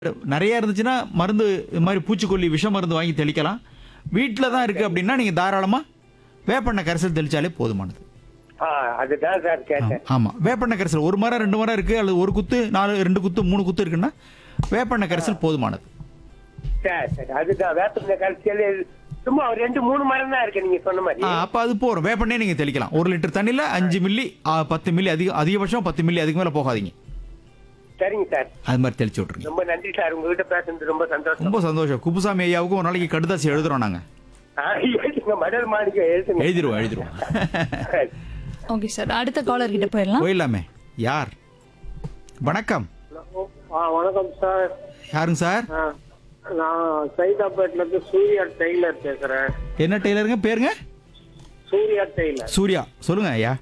நிறைய இருந்துச்சுன்னா மருந்து இது மாதிரி பூச்சிக்கொல்லி விஷ மருந்து வாங்கி தெளிக்கலாம் வீட்டில் தான் இருக்கு அப்படின்னா நீங்க தாராளமா வேப்பெண்ணெய் கரைசல் தெளிச்சாலே போதுமானது ஆ அதுதான் சார் கேட்டேன் ஆமா வேப்பெண்ணெய் கரைசல் ஒரு மரம் ரெண்டு மரம் இருக்கு அல்லது ஒரு குத்து நாலு ரெண்டு குத்து மூணு குத்து இருக்குன்னா வேப்பெண்ணெய் கரைசல் போதுமானது சரி சரி அதுதான் வேப்பங்க கழிச்சல் சும்மா ஒரு ரெண்டு மூணு மரம் தான் இருக்கு நீங்க சொன்ன மாதிரி ஆ, அப்ப அது போறோம் வேப்பெண்ணெய் நீங்க தெளிக்கலாம் ஒரு லிட்டர் தண்ணியில அஞ்சு மில்லி ஆ, பத்து மில்லி அதிக அதிகபட்சம் பத்து மில்லி அதுக்கு மேல போகாதீங்க சரிங்க சார் அது மாதிரி தெளிச்சு விட்டுருங்க ரொம்ப நன்றி சார் உங்ககிட்ட பேசுனது ரொம்ப சந்தோஷம் ரொம்ப சந்தோஷம் குப்புசாமி ஐயாவுக்கும் ஒரு நாளைக்கு கடுதாசி எழுதுறோம் நாங்க ஆ, எழுதுங்க மடல் மாணிக்கம் எழுதுங்க எழுதிருவோம் எழுதிருவோம் ஓகே சார் அடுத்த காலர் கிட்ட போயிடலாம் போயிடலாமே யார் வணக்கம் ஆ வணக்கம் சார் யாருங்க சார் ஆ, நான் சைதாப்பேட்ல இருந்து சூர்யா டெய்லர் பேசுறேன் என்ன டெய்லருங்க பேருங்க சூர்யா டெய்லர் சூர்யா சொல்லுங்க ஐயா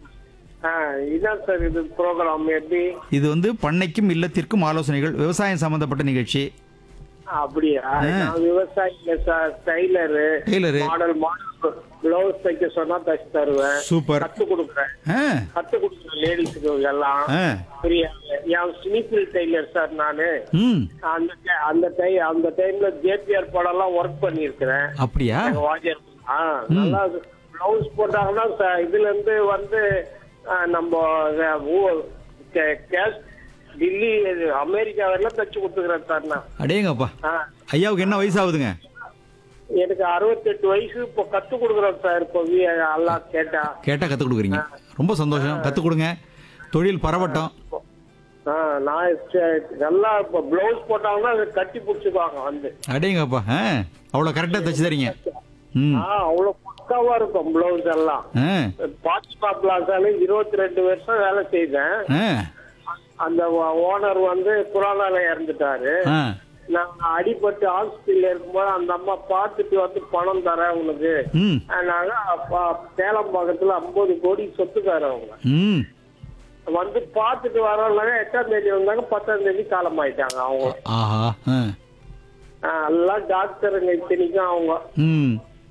ஆ இதான் சார் இது ப்ரோக்ராம் எப்படி இது வந்து பண்ணைக்கும் இல்லத்திற்கும் ஆலோசனைகள் விவசாயம் சம்பந்தப்பட்ட நிகழ்ச்சி அப்படியா நான் விவசாயி இல்ல sir tailor tailor model model blouse தைக்க சொன்னா தச்சு தருவேன் சூப்பர் கத்து கொடுக்குறேன் ஆ கத்து கொடுக்குறேன் லேடிஸுக்கு எல்லாம் ஆ புரியா என் ஸ்னிப்பிள் டெய்லர் சார் நானு ம் அந்த ti- அந்த டை அந்த டைம்ல ஜேபிஆர் படம்லாம் ஒர்க் பண்ணியிருக்கிறேன் அப்படியா எங்க வாத்தியார் ஆ நல்லா பிளவுஸ் போட்டாங்கன்னா ச- இதுல இருந்து வந்து ஆ, நம்ம அஹ், ஊ- கே- கேஷ் டில்லி அமெரிக்கா வரையிலும் தச்சு கொடுத்துக்கிறேன் சார் நான் அடேங்கப்பா ஆ, ஐயாவுக்கு என்ன வயசு ஆகுதுங்க எனக்கு அறுபத்தெட்டு வயசு இப்போ கத்து கொடுக்குறேன் சார் இப்போ வி- எல்லாம் கேட்டா கேட்டா கத்து கொடுக்குறீங்க ரொம்ப சந்தோஷம் கத்து கொடுங்க தொழில் பரவட்டும் ஆ, நான் ச- நல்லா இப்போ பிளவுஸ் போட்டாங்கன்னா அதை கட்டி பிடிச்சிக்குவாங்க வந்து அடேங்கப்பா ஆ அவ்வளோ கரெக்டாக தச்சு தரீங்க ம் ஆ அவ்வளவு பக்காவா இருக்கும் பிளவுஸ் எல்லாம் ஆ பாத்திமா பிளாசால இருபத்தி ரெண்டு வருஷம் வேலை செய்தேன் ஆ அந்த ஓனர் வந்து கொரோனால இறந்துட்டாரு ஆ நான் அடிபட்டு ஹாஸ்பிட்டல் இருக்கும்போது அந்த அம்மா பார்த்துட்டு வந்து பணம் தரேன் உனக்கு ம் நாங்க அப்ப சேலம் பக்கத்துல ஐம்பது கோடி சொத்துக்காரு அவங்க ம் வந்து பார்த்துட்டு வரோம்னாங்க எட்டாம் தேதி வந்தாங்க பத்தாம் தேதி காலமாயிட்டாங்க அவங்க ஆஹா ஆ ஆ, எல்லாம் டாக்டருங்க இத்தனைக்கும் அவங்க ம்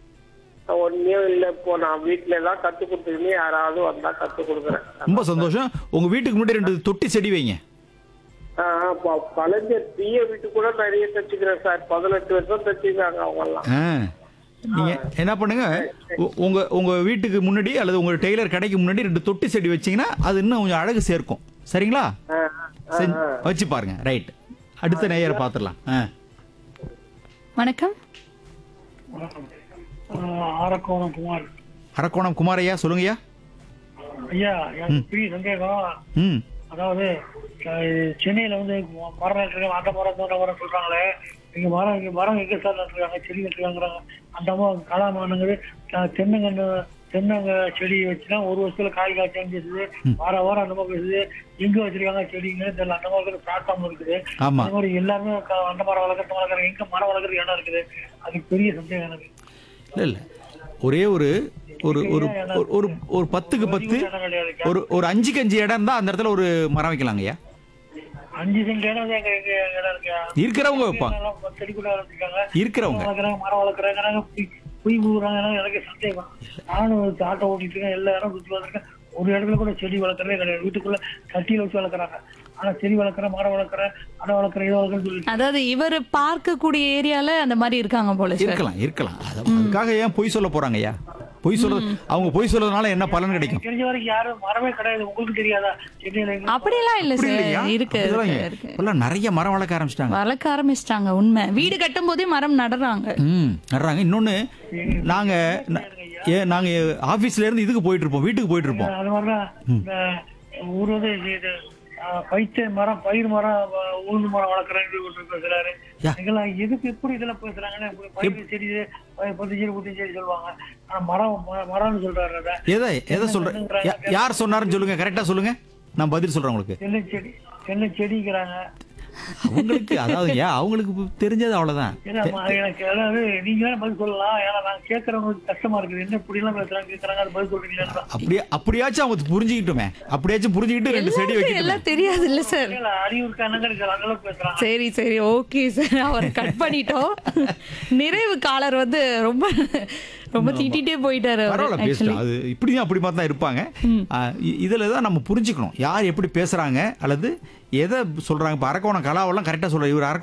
ஒன்னும் இல்லை இப்போ நான் வீட்டுல எல்லாம் கத்து கொடுத்துருந்தே யாராவது வந்தா கத்து கொடுக்குறேன் ரொம்ப சந்தோஷம் உங்க வீட்டுக்கு முன்னாடி ரெண்டு தொட்டி செடி வைங்க ஆ, ஆ, ப- கலைஞர் தீய வீட்டு கூட நிறைய தச்சுக்கிறேன் சார் பதினெட்டு வருஷம் தச்சுக்கிறாங்க அவங்க எல்லாம் ஆ நீங்க என்ன பண்ணுங்க உ- உங்க உங்க வீட்டுக்கு முன்னாடி அல்லது உங்க டெய்லர் கடைக்கு முன்னாடி ரெண்டு தொட்டி செடி வச்சீங்கன்னா அது இன்னும் கொஞ்சம் அழகு சேர்க்கும் சரிங்களா ஆ, ஆ, செஞ்சு- வச்சு பாருங்க ரைட் அடுத்த நேயரை பார்த்துடலாம் ஆ வணக்கம் ஆரக்கோணம் குமார் அரக்கோணம் குமாரையா சொல்லுங்கய்யா ஐயா எனக்கு பெரிய சந்தேகம் ம் அதாவது அஹ், சென்னையில வந்து மரம் நட்டுருக்காங்க அந்த மரம் இந்த மரம் சொல்றாங்களே இங்க மரம் இங்க மரம் எங்க சார் நட்டுருக்காங்க செடி நட்டுருக்காங்கிறாங்க அந்த மரம் கலாமானுங்கிறது தென்னங்கன்று தென்னங்க செடி வச்சுனா ஒரு வருஷத்துல காய் காய்ச்சான்னு பேசுது வார வாரம் அந்த மாதிரி பேசுது எங்க வச்சிருக்காங்க செடிங்க தெரியல அந்த மாதிரி பிளாட்ஃபார்ம் இருக்குது ஆமா அந்த மாதிரி எல்லாருமே க- அந்த மரம் வளர்க்குறது வளர்க்குறாங்க எங்க மரம் வளர்க்குறது இடம் இருக்குது அது பெரிய சந்தேகம் எனக்கு இல்ல இல்ல ஒரே ஒரு ஒரு ஒரு ஒரு- ஒரு ஒரு பத்துக்கு பத்து இடம் கிடையாது ஒரு ஒரு அஞ்சுக்கு அஞ்சு இடம் இருந்தா அந்த இடத்துல ஒரு மரம் வைக்கலாங்கய்யா அஞ்சு சென்ட் இடம் தான் எங்க எங்க இடம் இருக்கு இருக்கிறவங்க வைப்பாங்க எல்லாம் பத்து செடி கூட வளர்த்துருக்காங்க இருக்கிறவங்க வளர்க்குறாங்க மரம் வளர்க்குறாங்க பொய் பொய் ஊறாங்க எனக்கு சந்தேகம் நானும் ஒரு ஆட்டோ ஓட்டிட்டு இருக்கேன் எல்லா இடம் சுற்றி வளர்க்குறேன் ஒரு இடத்துல கூட செடி வளர்க்குறதே கிடையாது வீட்டுக்குள்ள கட்டியில வச்சு வளர்க்குறாங்க ஆனா செடி வளர்க்குறேன் மரம் வளர்க்குறேன் அதை வளர்க்குறேன் இதை வளர்க்குறேன்னு சொல்லி அதாவது இவர் பார்க்கக்கூடிய ஏரியால அந்த மாதிரி இருக்காங்க போல சார் இருக்கலாம் இருக்கலாம் அது- அதுக்காக ஏன் பொய் சொல்ல போறாங்க ஐயா பொய் சொல்ல அவங்க பொய் சொல்றதுனால என்ன பலன் கிடைக்கும் தெரிஞ்ச வரைக்கும் யாரும் மரமே கிடையாது உங்களுக்கு தெரியாதா சென்னையில எங்க- அப்படியெல்லாம் இல்ல அப்படி சார் இல்லையா? இருக்கு அப்படிலாம் இருக்கு, இல்ல. இருக்கு இப்பெல்லாம் நிறைய மரம் வளர்க்க ஆரம்பிச்சிட்டாங்க வளர்க்க ஆரம்பிச்சிட்டாங்க உண்மை வீடு கட்டும் போதே மரம் நடுறாங்க ம் நடுறாங்க இன்னொன்னு நாங்க ந- ஏ நாங்க ஆபீஸ்ல இருந்து இதுக்கு போயிட்டு இருப்போம் வீட்டுக்கு போயிட்டு இருப்போம் அது மாதிரிதான் இந்த ஊர் வந்து இது இது அஹ், பைத்த மரம் பயிர் மரம் அஹ், உளுந்து மரம் வளர்க்குறேன்னு ஒருத்தர் பேசுறாரு யா. இதெல்லாம் எதுக்கு எப்படி இதெல்லாம் பேசுறாங்கன்னா இப்படி பயிர் செடி ப- பத்து செடி பத்து செடி சொல்லுவாங்க ஆனா மரம் ம- மரம்னு சொல்றாரு அதை எதை எதை சொல்ற யா- யார் சொன்னாருன்னு சொல்லுங்க கரெக்டா சொல்லுங்க நான் பதில் சொல்றேன் உங்களுக்கு தென்னை செடி தென்னை செடிங்கிறாங்க அவங்களுக்கு அதாவது ஏன் அவங்களுக்கு தெரிஞ்சது அவ்வளவுதான் ஏன்னா ம- எனக்கு அதாவது நீங்க வேணா பதில் சொல்லலாம் ஏன்னா நான் கேட்கறவங்களுக்கு கஷ்டமா இருக்குது என்ன இப்படி எல்லாம் பேசுறாங்க கேட்கறாங்க அது பதில் சொல்றீங்களா அப்படியே அப்படியாச்சும் அவங்க புரிஞ்சுக்கிட்டுமே அப்படியாச்சும் புரிஞ்சுக்கிட்டு ரெண்டு செடி எல்லாருக்கும் வைக்கணும் எல்லாம் தெரியாது இல்ல சார் அறிவு இருக்கானுங்க இருக்கு அந்த அளவுக்கு பேசுறாங்க சரி சரி ஓகே சார் அவரை கட் பண்ணிட்டோம் நிறைவு காலர் வந்து ரொம்ப ரொம்ப திட்டிட்டே போயிட்டாரு அவரு, பரவாயில்ல actually. பேசிட்டோம் அது இப்படியும் அப்படி பார்த்து தான் இருப்பாங்க ஆ, இ- இதுல தான் நம்ம புரிஞ்சுக்கணும் யார் எப்படி பேசுறாங்க அல்லது எதை சொல்றாங்க இப்போ அரக்கோணம் கலாவெல்லாம் கரெக்டா சொல்ற இவர் அரக்கோணம்